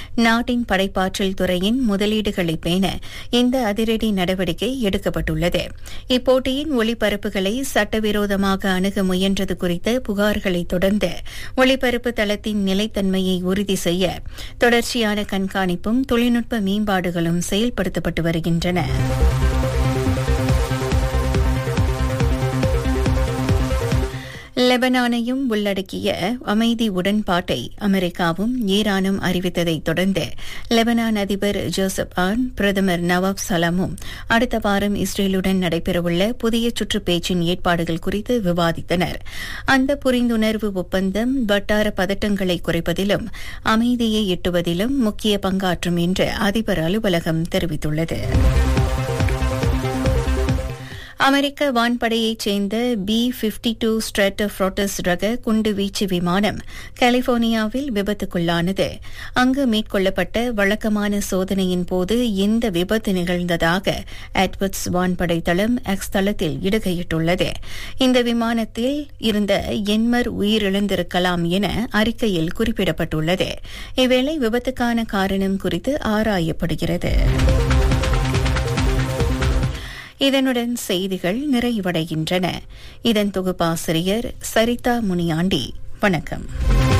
நாட்டின் படைப்பாற்றல் துறையின் முதலீடுகளை பேண இந்த அதிரடி நடவடிக்கை எடுக்கப்பட்டுள்ளது இப்போட்டியின் ஒளிபரப்புகளை சட்டவிரோதமாக அணுக முயன்றது குறித்த புகார்களை தொடர்ந்து ஒளிபரப்பு தளத்தின் நிலைத்தன்மையை உறுதி செய்ய தொடர்ச்சியான கண்காணிப்பும் தொழில்நுட்ப மேம்பாடுகளும் செயல்படுத்தப்பட்டு வருகின்றன லெபனானையும் உள்ளடக்கிய அமைதி உடன்பாட்டை அமெரிக்காவும் ஈரானும் அறிவித்ததை தொடர்ந்து லெபனான் அதிபர் ஜோசப் ஆன் பிரதமர் நவாப் சலாமும் அடுத்த வாரம் இஸ்ரேலுடன் நடைபெறவுள்ள புதிய சுற்று பேச்சின் ஏற்பாடுகள் குறித்து விவாதித்தனர் அந்த புரிந்துணர்வு ஒப்பந்தம் வட்டார பதட்டங்களை குறைப்பதிலும் அமைதியை எட்டுவதிலும் முக்கிய பங்காற்றும் என்று அதிபர் அலுவலகம் தெரிவித்துள்ளது அமெரிக்க வான்படையைச் சேர்ந்த பி பிப்டி டூ ஸ்ட்ரெட்டோஃப்ரோட்டஸ் ரக குண்டுவீச்சு விமானம் கலிபோர்னியாவில் விபத்துக்குள்ளானது அங்கு மேற்கொள்ளப்பட்ட வழக்கமான சோதனையின் போது இந்த விபத்து நிகழ்ந்ததாக எட்வர்ட்ஸ் வான்படை தளம் எக்ஸ் தளத்தில் இடுகையிட்டுள்ளது இந்த விமானத்தில் இருந்த எண்மர் உயிரிழந்திருக்கலாம் என அறிக்கையில் குறிப்பிடப்பட்டுள்ளது இவ்வேளை விபத்துக்கான காரணம் குறித்து ஆராயப்படுகிறது இதனுடன் செய்திகள் நிறைவடைகின்றன இதன் தொகுப்பாசிரியர் சரிதா முனியாண்டி வணக்கம்